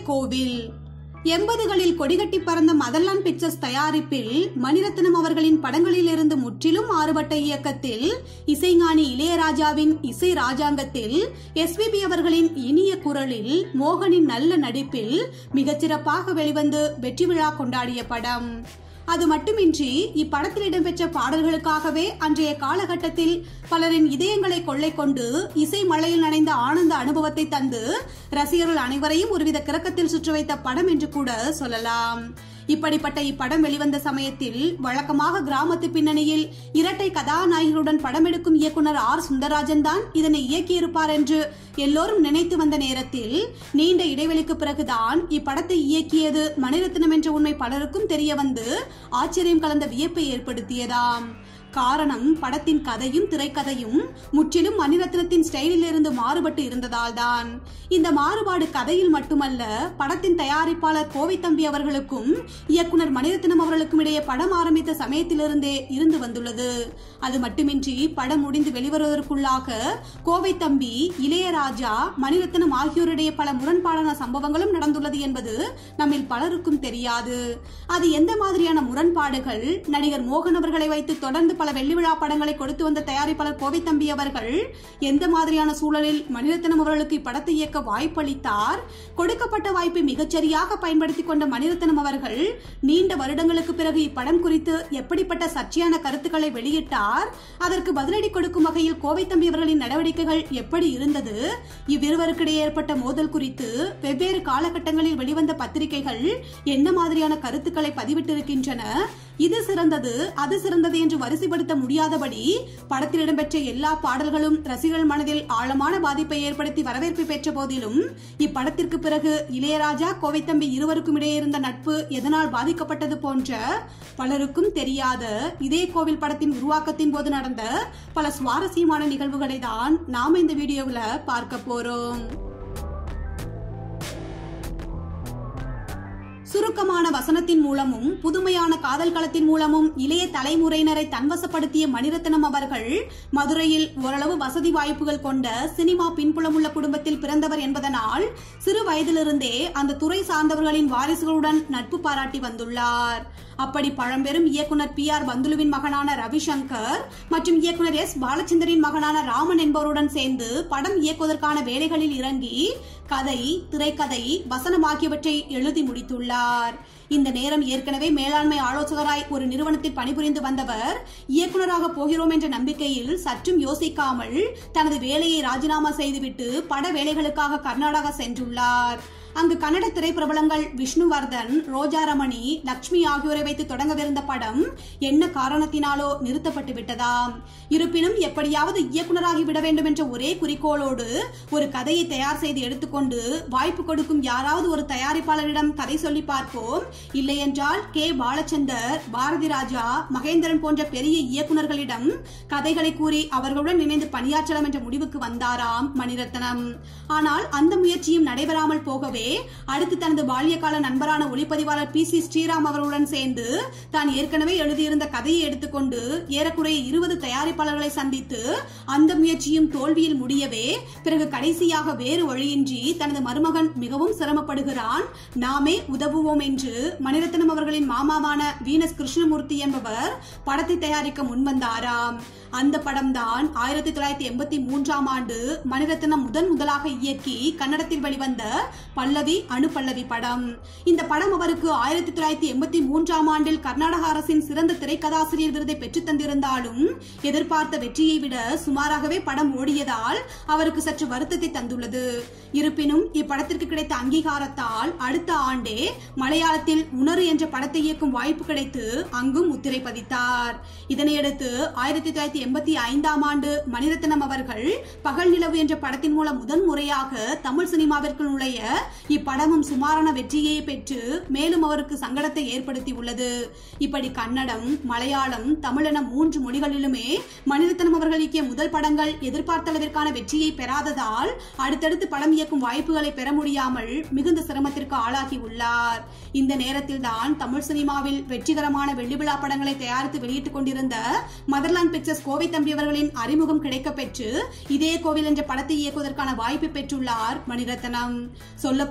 கோவில் எண்பதுகளில் கொடிகட்டி பறந்த மதர்லான் பிக்சர்ஸ் தயாரிப்பில் மணிரத்னம் அவர்களின் படங்களிலிருந்து முற்றிலும் மாறுபட்ட இயக்கத்தில் இசைஞானி இளையராஜாவின் இசை ராஜாங்கத்தில் எஸ்பிபி அவர்களின் இனிய குரலில் மோகனின் நல்ல நடிப்பில் மிகச்சிறப்பாக வெளிவந்து வெற்றி விழா கொண்டாடிய படம் அது மட்டுமின்றி இப்படத்தில் இடம்பெற்ற பாடல்களுக்காகவே அன்றைய காலகட்டத்தில் பலரின் இதயங்களை கொள்ளை கொண்டு இசை மழையில் நனைந்த ஆனந்த அனுபவத்தை தந்து ரசிகர்கள் அனைவரையும் ஒருவித கிறக்கத்தில் சுற்ற வைத்த படம் என்று கூட சொல்லலாம் இப்படிப்பட்ட இப்படம் வெளிவந்த சமயத்தில் வழக்கமாக கிராமத்து பின்னணியில் இரட்டை கதாநாயகர்களுடன் படம் எடுக்கும் இயக்குனர் ஆர் சுந்தரராஜன் தான் இதனை இயக்கியிருப்பார் என்று எல்லோரும் நினைத்து வந்த நேரத்தில் நீண்ட இடைவெளிக்கு பிறகுதான் இப்படத்தை இயக்கியது மணிரத்னம் என்ற உண்மை பலருக்கும் தெரிய வந்து ஆச்சரியம் கலந்த வியப்பை ஏற்படுத்தியதாம் காரணம் படத்தின் கதையும் திரைக்கதையும் முற்றிலும் மணிரத்னத்தின் ஸ்டைலில் இருந்து மாறுபட்டு இருந்ததால் தான் இந்த மாறுபாடு கதையில் மட்டுமல்ல படத்தின் தயாரிப்பாளர் கோவை தம்பி அவர்களுக்கும் இயக்குனர் மணிரத்னம் அவர்களுக்கும் இடையே படம் ஆரம்பித்த சமயத்திலிருந்தே இருந்து வந்துள்ளது அது மட்டுமின்றி படம் முடிந்து வெளிவருவதற்குள்ளாக கோவை தம்பி இளையராஜா மணிரத்னம் ஆகியோரிடையே பல முரண்பாடான சம்பவங்களும் நடந்துள்ளது என்பது நம்மில் பலருக்கும் தெரியாது அது எந்த மாதிரியான முரண்பாடுகள் நடிகர் மோகன் அவர்களை வைத்து தொடர்ந்து பல வெள்ளி விழா படங்களை கொடுத்து வந்த தயாரிப்பாளர் கோவை தம்பி அவர்கள் எந்த மாதிரியான சூழலில் மணிரத்னம் அவர்களுக்கு இப்படத்தை இயக்க வாய்ப்பளித்தார் கொடுக்கப்பட்ட வாய்ப்பை மிகச்சரியாக பயன்படுத்திக் கொண்ட மணிரத்னம் அவர்கள் நீண்ட வருடங்களுக்கு பிறகு இப்படம் குறித்து எப்படிப்பட்ட சர்ச்சையான கருத்துக்களை வெளியிட்டார் அதற்கு பதிலடி கொடுக்கும் வகையில் கோவை தம்பி அவர்களின் நடவடிக்கைகள் எப்படி இருந்தது இவ்விருவருக்கிடையே ஏற்பட்ட மோதல் குறித்து வெவ்வேறு காலகட்டங்களில் வெளிவந்த பத்திரிகைகள் என்ன மாதிரியான கருத்துக்களை பதிவிட்டிருக்கின்றன இது சிறந்தது அது சிறந்தது என்று வரிசைப்படுத்த முடியாதபடி படத்தில் இடம்பெற்ற எல்லா பாடல்களும் ரசிகர்கள் மனதில் ஆழமான பாதிப்பை ஏற்படுத்தி வரவேற்பு பெற்ற போதிலும் இப்படத்திற்கு பிறகு இளையராஜா கோவைத்தம்பி இருவருக்கும் இடையே இருந்த நட்பு எதனால் பாதிக்கப்பட்டது போன்ற பலருக்கும் தெரியாத இதே கோவில் படத்தின் உருவாக்கத்தின் போது நடந்த பல சுவாரஸ்யமான நிகழ்வுகளை தான் நாம இந்த வீடியோவில் பார்க்க போறோம் சுருக்கமான வசனத்தின் மூலமும் புதுமையான காதல் களத்தின் மூலமும் இளைய தலைமுறையினரை தன்வசப்படுத்திய மணிரத்னம் அவர்கள் மதுரையில் ஓரளவு வசதி வாய்ப்புகள் கொண்ட சினிமா பின்புலமுள்ள குடும்பத்தில் பிறந்தவர் என்பதனால் சிறு வயதிலிருந்தே அந்த துறை சார்ந்தவர்களின் வாரிசுகளுடன் நட்பு பாராட்டி வந்துள்ளார் அப்படி பழம்பெரும் இயக்குனர் பி ஆர் பந்துலுவின் மகனான ரவிசங்கர் மற்றும் இயக்குனர் எஸ் பாலச்சந்தரின் மகனான ராமன் என்பவருடன் சேர்ந்து படம் இயக்குவதற்கான வேலைகளில் இறங்கி கதை திரைக்கதை வசனம் ஆகியவற்றை எழுதி முடித்துள்ளார் இந்த நேரம் ஏற்கனவே மேலாண்மை ஆலோசகராய் ஒரு நிறுவனத்தில் பணிபுரிந்து வந்தவர் இயக்குனராக போகிறோம் என்ற நம்பிக்கையில் சற்றும் யோசிக்காமல் தனது வேலையை ராஜினாமா செய்துவிட்டு பட வேலைகளுக்காக கர்நாடகா சென்றுள்ளார் அங்கு கன்னட திரைப்பிரபலங்கள் விஷ்ணுவர்தன் ரோஜாரமணி லக்ஷ்மி ஆகியோரை வைத்து தொடங்கவிருந்த படம் என்ன காரணத்தினாலோ நிறுத்தப்பட்டு விட்டதாம் இருப்பினும் எப்படியாவது இயக்குனராகி விட வேண்டும் என்ற ஒரே குறிக்கோளோடு ஒரு கதையை தயார் செய்து எடுத்துக்கொண்டு வாய்ப்பு கொடுக்கும் யாராவது ஒரு தயாரிப்பாளரிடம் கதை சொல்லி பார்ப்போம் இல்லையென்றால் கே பாலச்சந்தர் பாரதி ராஜா மகேந்திரன் போன்ற பெரிய இயக்குனர்களிடம் கதைகளை கூறி அவர்களுடன் இணைந்து பணியாற்றலாம் என்ற முடிவுக்கு வந்தாராம் மணிரத்னம் ஆனால் அந்த முயற்சியும் நடைபெறாமல் போகவே அடுத்து தனது பால்யகால நண்பரான ஒளிப்பதிவாளர் பி சி ஸ்ரீராம் அவர்களுடன் சேர்ந்து தான் ஏற்கனவே எழுதியிருந்த கதையை எடுத்துக்கொண்டு ஏறக்குறைய இருபது தயாரிப்பாளர்களை சந்தித்து அந்த முயற்சியும் தோல்வியில் முடியவே பிறகு கடைசியாக வேறு வழியின்றி தனது மருமகன் மிகவும் சிரமப்படுகிறான் நாமே உதவுவோம் என்று மணிரத்னம் அவர்களின் மாமாவான வீனஸ் கிருஷ்ணமூர்த்தி என்பவர் படத்தை தயாரிக்க முன்வந்தாராம் அந்த படம்தான் ஆயிரத்தி தொள்ளாயிரத்தி எண்பத்தி மூன்றாம் ஆண்டு மணிரத்னம் முதன் முதலாக இயக்கி கன்னடத்தில் வெளிவந்த பல்லவி அணு பல்லவி படம் இந்த படம் அவருக்கு ஆயிரத்தி தொள்ளாயிரத்தி எண்பத்தி மூன்றாம் ஆண்டில் கர்நாடக அரசின் சிறந்த திரைக்கதாசிரியர் விருதை பெற்றுத் தந்திருந்தாலும் எதிர்பார்த்த வெற்றியை விட சுமாராகவே படம் ஓடியதால் அவருக்கு சற்று வருத்தத்தை தந்துள்ளது இருப்பினும் இப்படத்திற்கு கிடைத்த அங்கீகாரத்தால் அடுத்த ஆண்டே மலையாளத்தில் உணரு என்ற படத்தை இயக்கும் வாய்ப்பு கிடைத்து அங்கும் முத்திரை பதித்தார் இதனையடுத்து ஆயிரத்தி தொள்ளாயிரத்தி எண்பத்தி ஐந்தாம் ஆண்டு மணிரத்னம் அவர்கள் பகல் நிலவு என்ற படத்தின் மூலம் முதன் முறையாக தமிழ் சினிமாவிற்குள் நுழைய இப்படமும் சுமாரான வெற்றியை பெற்று மேலும் அவருக்கு சங்கடத்தை ஏற்படுத்தி உள்ளது இப்படி கன்னடம் மலையாளம் தமிழ் என மூன்று மொழிகளிலுமே மணிரத்னம் அவர்கள் இயக்கிய முதல் படங்கள் எதிர்பார்த்த அளவிற்கான வெற்றியை பெறாததால் அடுத்தடுத்து படம் இயக்கும் வாய்ப்புகளை பெற முடியாமல் மிகுந்த சிரமத்திற்கு ஆளாகி உள்ளார் இந்த நேரத்தில் தான் தமிழ் சினிமாவில் வெற்றிகரமான வெள்ளி விழா படங்களை தயாரித்து வெளியிட்டுக் கொண்டிருந்த மதர்லாந்து பிக்சர்ஸ் கோவை தம்பி அவர்களின் அறிமுகம் கிடைக்க பெற்று இதே கோவில் என்ற படத்தை இயக்குவதற்கான வாய்ப்பை பெற்றுள்ளார் மணிரத்னம் சொல்ல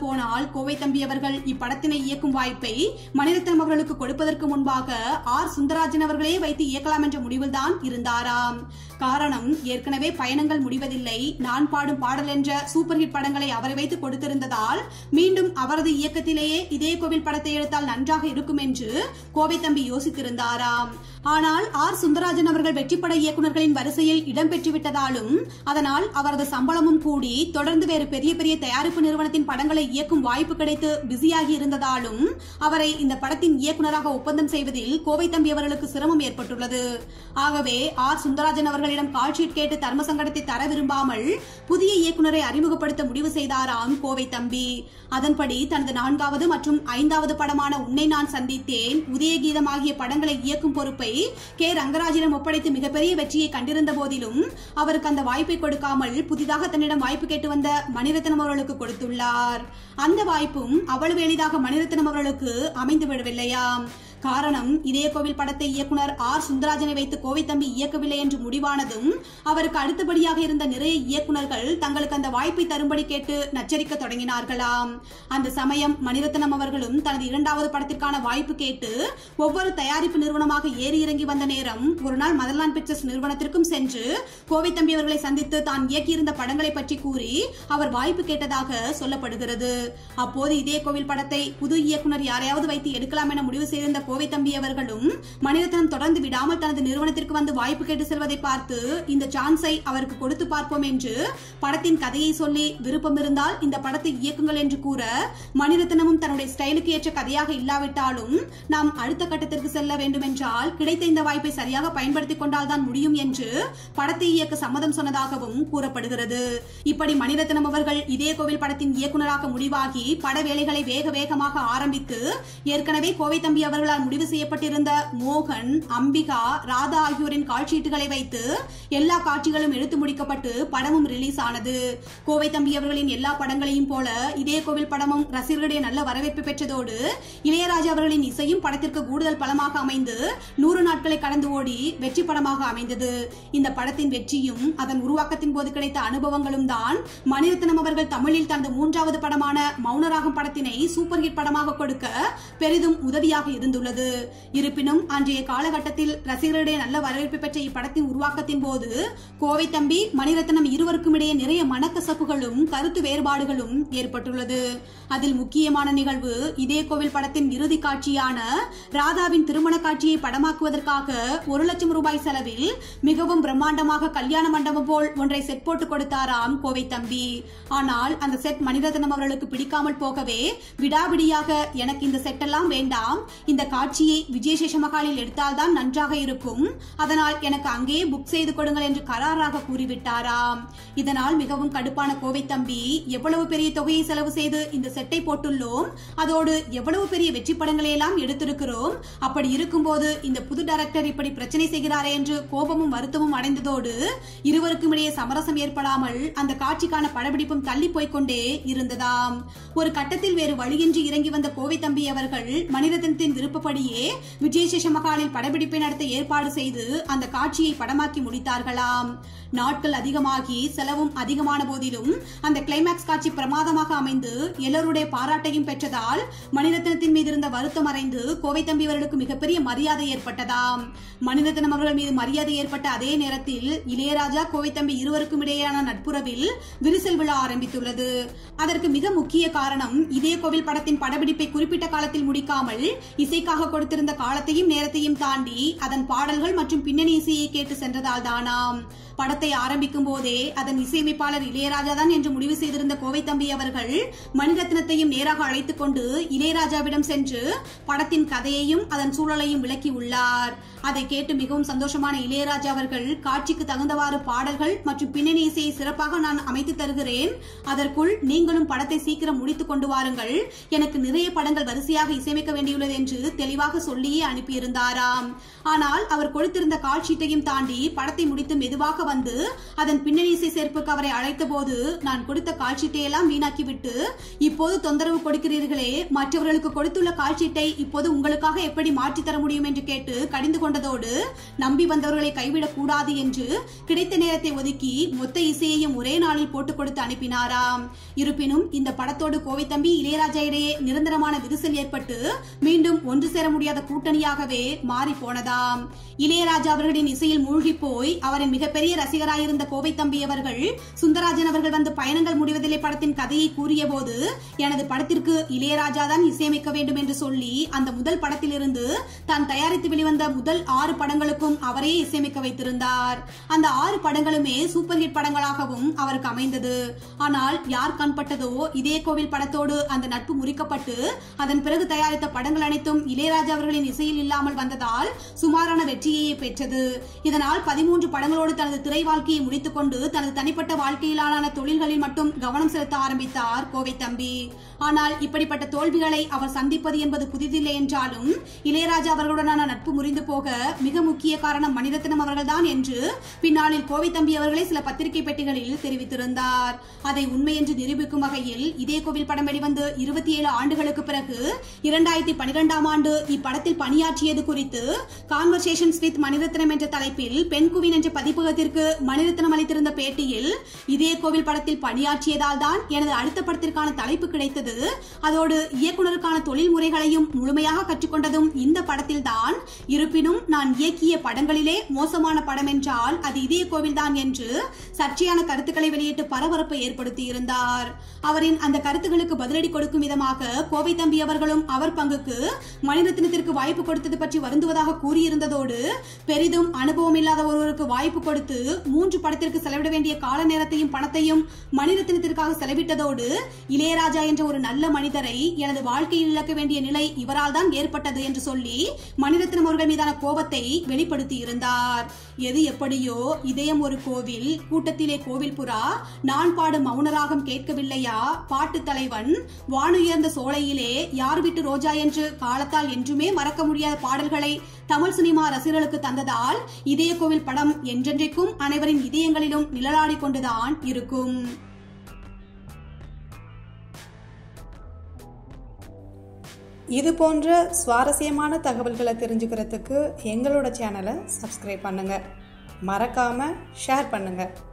போனால் கோவை தம்பி அவர்கள் இப்படத்தினை இயக்கும் வாய்ப்பை மணிரத்னம் அவர்களுக்கு கொடுப்பதற்கு முன்பாக ஆர் சுந்தரராஜன் அவர்களே வைத்து இயக்கலாம் என்ற முடிவில்தான் இருந்தாராம் காரணம் ஏற்கனவே பயணங்கள் முடிவதில்லை நான் பாடும் பாடல் என்ற சூப்பர் ஹிட் படங்களை அவரை வைத்து கொடுத்திருந்ததால் மீண்டும் அவரது இயக்கத்திலேயே இதே கோவில் படத்தை எடுத்தால் நன்றாக இருக்கும் என்று கோவை தம்பி யோசித்திருந்தாராம் ஆனால் ஆர் சுந்தரராஜன் அவர்கள் வெற்றிப்பட இயக்குநர்களின் வரிசையில் இடம்பெற்று விட்டதாலும் அதனால் அவரது சம்பளமும் கூடி தொடர்ந்து வேறு பெரிய பெரிய தயாரிப்பு நிறுவனத்தின் படங்களை இயக்கும் வாய்ப்பு கிடைத்து பிஸியாகி இருந்ததாலும் அவரை இந்த படத்தின் இயக்குநராக ஒப்பந்தம் செய்வதில் கோவை தம்பி அவர்களுக்கு சிரமம் ஏற்பட்டுள்ளது ஆகவே ஆர் சுந்தரராஜன் அவர்களிடம் கால்ஷீட் கேட்டு தர்ம சங்கடத்தை தர விரும்பாமல் புதிய இயக்குநரை அறிமுகப்படுத்த முடிவு செய்தாராம் கோவை தம்பி அதன்படி தனது நான்காவது மற்றும் ஐந்தாவது படமான உன்னை நான் சந்தித்தேன் உதயகீதம் ஆகிய படங்களை இயக்கும் பொறுப்பை கே ரங்கராஜிடம் ஒப்படைத்து மிகப்பெரிய வெற்றியை கண்டிருந்த போதிலும் அவருக்கு அந்த வாய்ப்பை கொடுக்காமல் புதிதாக தன்னிடம் வாய்ப்பு கேட்டு வந்த மணிரத்னம் அவர்களுக்கு கொடுத்துள்ளார் அந்த வாய்ப்பும் அவ்வளவு எளிதாக மணிரத்னம் அவர்களுக்கு அமைந்து விடவில்லையாம் காரணம் இதே கோவில் படத்தை இயக்குனர் ஆர் சுந்தராஜனை வைத்து கோவை தம்பி இயக்கவில்லை என்று முடிவானதும் அவருக்கு அடுத்தபடியாக இருந்த நிறைய இயக்குனர்கள் தங்களுக்கு அந்த வாய்ப்பை தரும்படி கேட்டு நச்சரிக்க தொடங்கினார்களாம் அந்த சமயம் மணிரத்னம் அவர்களும் தனது இரண்டாவது படத்திற்கான வாய்ப்பு கேட்டு ஒவ்வொரு தயாரிப்பு நிறுவனமாக ஏறி இறங்கி வந்த நேரம் ஒரு நாள் மதர்லாண்ட் பிக்சர்ஸ் நிறுவனத்திற்கும் சென்று கோவை தம்பி அவர்களை சந்தித்து தான் இயக்கியிருந்த படங்களை பற்றி கூறி அவர் வாய்ப்பு கேட்டதாக சொல்லப்படுகிறது அப்போது இதே கோவில் படத்தை புது இயக்குனர் யாரையாவது வைத்து எடுக்கலாம் என முடிவு செய்திருந்த கோவை தம்பி அவர்களும் மணிரத்னம் தொடர்ந்து விடாமல் தனது நிறுவனத்திற்கு வந்து வாய்ப்பு கேட்டு செல்வதை பார்த்து இந்த சான்ஸை அவருக்கு கொடுத்து பார்ப்போம் என்று படத்தின் கதையை சொல்லி விருப்பம் இருந்தால் இந்த படத்தை இயக்குங்கள் என்று கூற மணிரத்னமும் தன்னுடைய ஸ்டைலுக்கு ஏற்ற கதையாக இல்லாவிட்டாலும் நாம் அடுத்த கட்டத்திற்கு செல்ல வேண்டும் என்றால் கிடைத்த இந்த வாய்ப்பை சரியாக பயன்படுத்திக் கொண்டால் தான் முடியும் என்று படத்தை இயக்க சம்மதம் சொன்னதாகவும் கூறப்படுகிறது இப்படி மணிரத்னம் அவர்கள் இதே கோவில் படத்தின் இயக்குனராக முடிவாகி பட வேலைகளை வேக வேகமாக ஆரம்பித்து ஏற்கனவே கோவை தம்பி அவர்களால் முடிவு செய்யப்பட்டிருந்த மோகன் அம்பிகா ராதா ஆகியோரின் காட்சீட்டுகளை வைத்து எல்லா காட்சிகளும் எடுத்து முடிக்கப்பட்டு படமும் ரிலீஸ் ஆனது கோவை தம்பி அவர்களின் எல்லா படங்களையும் போல இதே கோவில் படமும் ரசிகர்களுடைய நல்ல வரவேற்பு பெற்றதோடு இளையராஜா அவர்களின் இசையும் படத்திற்கு கூடுதல் பலமாக அமைந்து நூறு நாட்களை கடந்து ஓடி வெற்றி படமாக அமைந்தது இந்த படத்தின் வெற்றியும் அதன் உருவாக்கத்தின் போது கிடைத்த அனுபவங்களும் தான் மணிரத்னம் அவர்கள் தமிழில் தனது மூன்றாவது படமான மௌனராகம் படத்தினை சூப்பர் ஹிட் படமாக கொடுக்க பெரிதும் உதவியாக இருந்துள்ளது இருப்பினும் அன்றைய காலகட்டத்தில் ரசிகர்களுடைய நல்ல வரவேற்பு பெற்ற இப்படத்தின் உருவாக்கத்தின் போது கோவை தம்பி மணிரத்னம் இருவருக்கும் இடையே நிறைய மனக்கசப்புகளும் கருத்து வேறுபாடுகளும் ஏற்பட்டுள்ளது அதில் முக்கியமான நிகழ்வு இதே கோவில் படத்தின் இறுதி காட்சியான ராதாவின் திருமண காட்சியை படமாக்குவதற்காக ஒரு லட்சம் ரூபாய் செலவில் மிகவும் பிரம்மாண்டமாக கல்யாண மண்டபம் போல் ஒன்றை செட் போட்டு கொடுத்தாராம் கோவை தம்பி ஆனால் அந்த செட் மணிரத்னம் அவர்களுக்கு பிடிக்காமல் போகவே விடாபிடியாக எனக்கு இந்த செட் எல்லாம் வேண்டாம் இந்த காட்சியை விஜயசேஷ மகாலில் எடுத்தால்தான் நன்றாக இருக்கும் அதனால் எனக்கு அங்கேயே புக் செய்து கொடுங்கள் என்று கராராக கூறிவிட்டாராம் இதனால் மிகவும் கடுப்பான கோவை தம்பி எவ்வளவு பெரிய தொகையை செலவு செய்து இந்த செட்டை போட்டுள்ளோம் அதோடு எவ்வளவு பெரிய வெற்றி படங்களை எல்லாம் எடுத்திருக்கிறோம் அப்படி இருக்கும்போது இந்த புது டைரக்டர் இப்படி பிரச்சனை செய்கிறாரே என்று கோபமும் வருத்தமும் அடைந்ததோடு இருவருக்கும் இடையே சமரசம் ஏற்படாமல் அந்த காட்சிக்கான படப்பிடிப்பும் தள்ளி போய்க்கொண்டே இருந்ததாம் ஒரு கட்டத்தில் வேறு வழியின்றி இறங்கி வந்த கோவை தம்பி அவர்கள் மணிரத்னத்தின் விருப்பப்படியே விஜயசேஷ மகாலில் படப்பிடிப்பை நடத்த ஏற்பாடு செய்து அந்த காட்சியை படமாக்கி முடித்தார்களாம் நாட்கள் அதிகமாகி செலவும் அதிகமான போதிலும் அந்த கிளைமேக்ஸ் காட்சி பிரமாதமாக அமைந்து எல்லோருடைய பாராட்டையும் பெற்றதால் மணிரத்னத்தின் மீது இருந்த வருத்தம் மறைந்து கோவை தம்பி அவர்களுக்கு மிகப்பெரிய மரியாதை ஏற்பட்டதாம் மணிரத்னம் அவர்கள் மீது மரியாதை ஏற்பட்ட அதே நேரத்தில் இளையராஜா கோவை தம்பி இருவருக்கும் இடையேயான நட்புறவில் விரிசல் விழ ஆரம்பித்துள்ளது அதற்கு மிக முக்கிய காரணம் இதே கோவில் படத்தின் படப்பிடிப்பை குறிப்பிட்ட காலத்தில் முடிக்காமல் இசைக்காக கொடுத்திருந்த காலத்தையும் நேரத்தையும் தாண்டி அதன் பாடல்கள் மற்றும் பின்னணி இசையை கேட்டு சென்றதால் தானாம் படத்தை ஆரம்பிக்கும் போதே அதன் இசையமைப்பாளர் இளையராஜா தான் என்று முடிவு செய்திருந்த கோவை தம்பி அவர்கள் மணிரத்னத்தையும் நேராக அழைத்துக் கொண்டு இளையராஜாவிடம் சென்று படத்தின் கதையையும் அதன் சூழலையும் விளக்கி உள்ளார் அதை கேட்டு மிகவும் சந்தோஷமான இளையராஜா அவர்கள் காட்சிக்கு தகுந்தவாறு பாடல்கள் மற்றும் பின்னணி இசையை சிறப்பாக நான் அமைத்து தருகிறேன் அதற்குள் நீங்களும் படத்தை சீக்கிரம் முடித்துக் கொண்டு வாருங்கள் எனக்கு நிறைய படங்கள் வரிசையாக இசையமைக்க வேண்டியுள்ளது என்று தெளிவாக சொல்லியே அனுப்பியிருந்தாராம் ஆனால் அவர் கொடுத்திருந்த கால் ஷீட்டையும் தாண்டி படத்தை முடித்து மெதுவாக வேகமாக வந்து அதன் பின்னணி இசை சேர்ப்புக்கு அவரை அழைத்த போது நான் கொடுத்த கால்ஷீட்டை எல்லாம் வீணாக்கிவிட்டு இப்போது தொந்தரவு கொடுக்கிறீர்களே மற்றவர்களுக்கு கொடுத்துள்ள கால்ஷீட்டை இப்போது உங்களுக்காக எப்படி மாற்றித் தர முடியும் என்று கேட்டு கடிந்து கொண்டதோடு நம்பி வந்தவர்களை கைவிடக் கூடாது என்று கிடைத்த நேரத்தை ஒதுக்கி மொத்த இசையையும் ஒரே நாளில் போட்டுக் கொடுத்து அனுப்பினாராம் இருப்பினும் இந்த படத்தோடு கோவை தம்பி இளையராஜா இடையே நிரந்தரமான விரிசல் ஏற்பட்டு மீண்டும் ஒன்று சேர முடியாத கூட்டணியாகவே மாறி போனதாம் இளையராஜா அவர்களின் இசையில் மூழ்கி போய் அவரின் மிகப்பெரிய ரசிகராயிருந்த கோவை தம்பி அவர்கள் சுந்தராஜன் அவர்கள் வந்து பயணங்கள் முடிவதில்லை படத்தின் கதையை கூறிய போது எனது படத்திற்கு இளையராஜா தான் இசையமைக்க வேண்டும் என்று சொல்லி அந்த முதல் படத்திலிருந்து தான் தயாரித்து வெளிவந்த முதல் ஆறு படங்களுக்கும் அவரே இசையமைக்க வைத்திருந்தார் அந்த ஆறு படங்களுமே சூப்பர் ஹிட் படங்களாகவும் அவருக்கு அமைந்தது ஆனால் யார் கண்பட்டதோ இதே கோவில் படத்தோடு அந்த நட்பு முறிக்கப்பட்டு அதன் பிறகு தயாரித்த படங்கள் அனைத்தும் இளையராஜா அவர்களின் இசையில் இல்லாமல் வந்ததால் சுமாரான வெற்றியை பெற்றது இதனால் பதிமூன்று படங்களோடு தனது திரை வாழ்க்கையை முடித்துக் கொண்டு தனது தனிப்பட்ட வாழ்க்கையிலான தொழில்களில் மட்டும் கவனம் செலுத்த ஆரம்பித்தார் கோவை தம்பி ஆனால் இப்படிப்பட்ட தோல்விகளை அவர் சந்திப்பது என்பது புதிதில்லை என்றாலும் இளையராஜா அவர்களுடனான நட்பு முறிந்து போக மிக முக்கிய காரணம் மணிரத்னம் அவர்கள்தான் என்று பின்னாளில் கோவை தம்பி அவர்களே சில பத்திரிகை பெட்டிகளில் தெரிவித்திருந்தார் அதை உண்மை என்று நிரூபிக்கும் வகையில் இதே கோவில் படம் வெளிவந்து இருபத்தி ஏழு ஆண்டுகளுக்கு பிறகு இரண்டாயிரத்தி பனிரெண்டாம் ஆண்டு இப்படத்தில் பணியாற்றியது குறித்து கான்வர்சேஷன்ஸ் வித் மணிரத்னம் என்ற தலைப்பில் பெண்குவின் என்ற பதிப்பகத்திற்கு மணிரத்னம் அளித்திருந்த பேட்டியில் இதே கோவில் படத்தில் பணியாற்றியதால் தான் எனது அடுத்த படத்திற்கான தலைப்பு கிடைத்தது அதோடு இயக்குனருக்கான தொழில் முறைகளையும் முழுமையாக கற்றுக்கொண்டதும் இந்த படத்தில் தான் இருப்பினும் நான் இயக்கிய படங்களிலே மோசமான படம் என்றால் அது இதே கோவில் தான் என்று சர்ச்சையான கருத்துக்களை வெளியிட்டு பரபரப்பை ஏற்படுத்தி இருந்தார் அவரின் அந்த கருத்துக்களுக்கு பதிலடி கொடுக்கும் விதமாக கோவை தம்பி அவர்களும் அவர் பங்குக்கு மணிரத்னத்திற்கு வாய்ப்பு கொடுத்தது பற்றி வருந்துவதாக கூறியிருந்ததோடு பெரிதும் அனுபவம் இல்லாத ஒருவருக்கு வாய்ப்பு கொடுத்து மூன்று படத்திற்கு செலவிட வேண்டிய கால நேரத்தையும் பணத்தையும் மணிரத்னத்திற்காக செலவிட்டதோடு இளையராஜா என்ற ஒரு நல்ல மனிதரை எனது வாழ்க்கையில் இழக்க வேண்டிய நிலை இவரால் தான் ஏற்பட்டது என்று சொல்லி மணிரத்னம் அவர்கள் மீதான கோபத்தை வெளிப்படுத்தி இருந்தார் எது எப்படியோ இதயம் ஒரு கோவில் கூட்டத்திலே கோவில் புறா நான் பாடும் மௌனராகம் கேட்கவில்லையா பாட்டு தலைவன் வானுயர்ந்த சோலையிலே யார் விட்டு ரோஜா என்று காலத்தால் என்றுமே மறக்க முடியாத பாடல்களை தமிழ் சினிமா ரசிகர்களுக்கு தந்ததால் இதய கோவில் படம் என்றென்றைக்கும் அனைவரின் இதயங்களிலும் நிழலாடிக் கொண்டுதான் இருக்கும் இது போன்ற சுவாரஸ்யமான தகவல்களை தெரிஞ்சுக்கிறதுக்கு எங்களோட சேனலை சப்ஸ்கிரைப் பண்ணுங்கள் மறக்காமல் ஷேர் பண்ணுங்கள்